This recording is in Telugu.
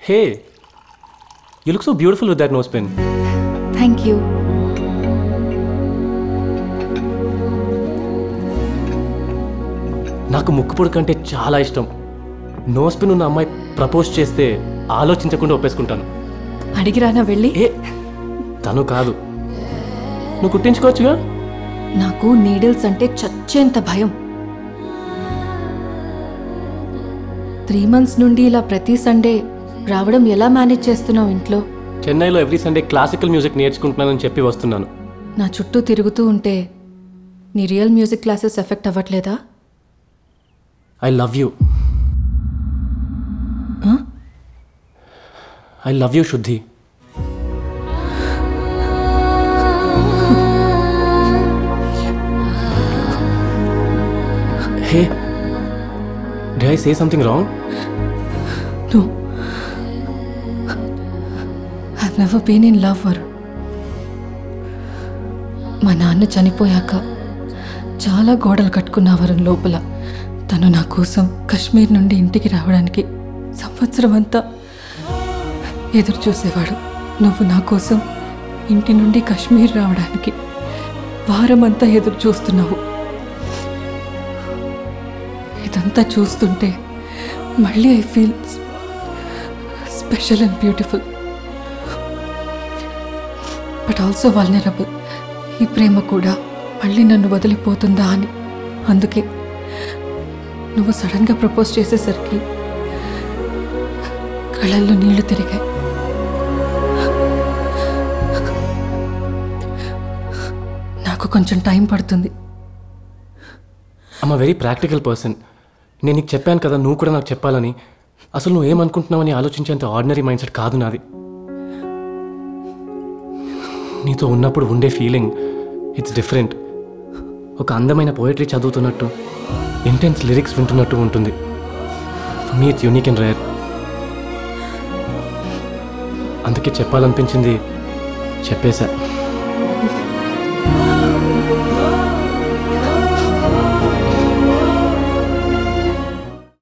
Hey you look so beautiful with that nose pin thank you నాకు ముక్కు పొడి కంటే చాలా ఇష్టం నోస్ పెన్ ఉన్న అమ్మాయి ప్రపోజ్ చేస్తే ఆలోచించకుండా ఒప్పేసుకుంటాను అడిగిరానా వెళ్ళి ఏ తను కాదు నువ్వు కుట్టించుకోవచ్చుగా నాకు నీడిల్స్ అంటే చచ్చేంత భయం త్రీ మంత్స్ నుండి ఇలా ప్రతి సండే రావడం ఎలా మేనేజ్ చేస్తున్నావు ఇంట్లో చెన్నైలో ఎవ్రీ సండే క్లాసికల్ మ్యూజిక్ నేర్చుకుంటున్నానని చెప్పి వస్తున్నాను నా చుట్టూ తిరుగుతూ ఉంటే నీ రియల్ మ్యూజిక్ క్లాసెస్ ఎఫెక్ట్ అవ్వట్లేదా I love you I love you Shuddhi hey did I say something wrong No. I've never been in love or మా నాన్న చనిపోయాక చాలా గోడలు కట్టుకున్నవారు లోపల తను నా కోసం కశ్మీర్ నుండి ఇంటికి రావడానికి సంవత్సరం అంతా ఎదురు చూసేవాడు నువ్వు నా కోసం ఇంటి నుండి కశ్మీర్ రావడానికి వారం అంతా ఎదురు చూస్తున్నావు ఇదంతా చూస్తుంటే మళ్ళీ I feel special and beautiful but also vulnerable ఈ ప్రేమ కూడా మళ్ళీ నన్ను వదిలిపోతుందా అని అందుకే నువ్వు సడన్గా ప్రపోజ్ చేసేసరికి కళ్ళల్లో నీళ్లు తిరిగాయి నాకు కొంచెం టైం పడుతుంది I'm a very practical person నేను నీకు చెప్పాను కదా నువ్వు కూడా నాకు చెప్పాలని అసలు నువ్వు ఏమనుకుంటున్నావని ఆలోచించేంత ఆర్డినరీ మైండ్ సెట్ కాదు నాది నీతో ఉన్నప్పుడు ఉండే ఫీలింగ్ ఇట్స్ డిఫరెంట్ ఒక అందమైన పోయిటరీ చదువుతున్నట్టు ఇంటెన్స్ లిరిక్స్ వింటున్నట్టు ఉంటుంది మీ ఇట్స్ యూనిక్ అండ్ రేర్ అందుకే చెప్పాలనిపించింది చెప్పేశా